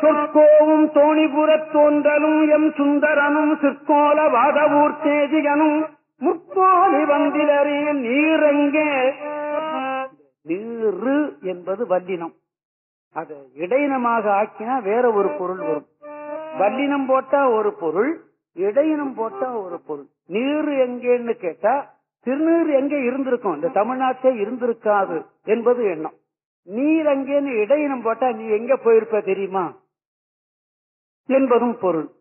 சொற்கோவும் தோணிபுரத் தோன்றலும் M சுந்தரனும் சிற்கோல Vadavur தேஜிகனும் முற்கோலி வந்திலரே நீரெங்கே நீரு என்பது வல்லினம் அதை இடையினமாக ஆக்கினா வேற ஒரு பொருள் வரும் வல்லினம் போட்டா ஒரு பொருள் இடையினம் போட்டா ஒரு பொருள் நீர் எங்கேன்னு கேட்டா திருநீர் எங்க இருந்திருக்கும் இந்த தமிழ்நாட்டே இருந்திருக்காது என்பது எண்ணம் நீர் அங்கேன்னு இடையினம் போட்டா நீ எங்க போயிருப்ப தெரியுமா என்பதும் பொருள்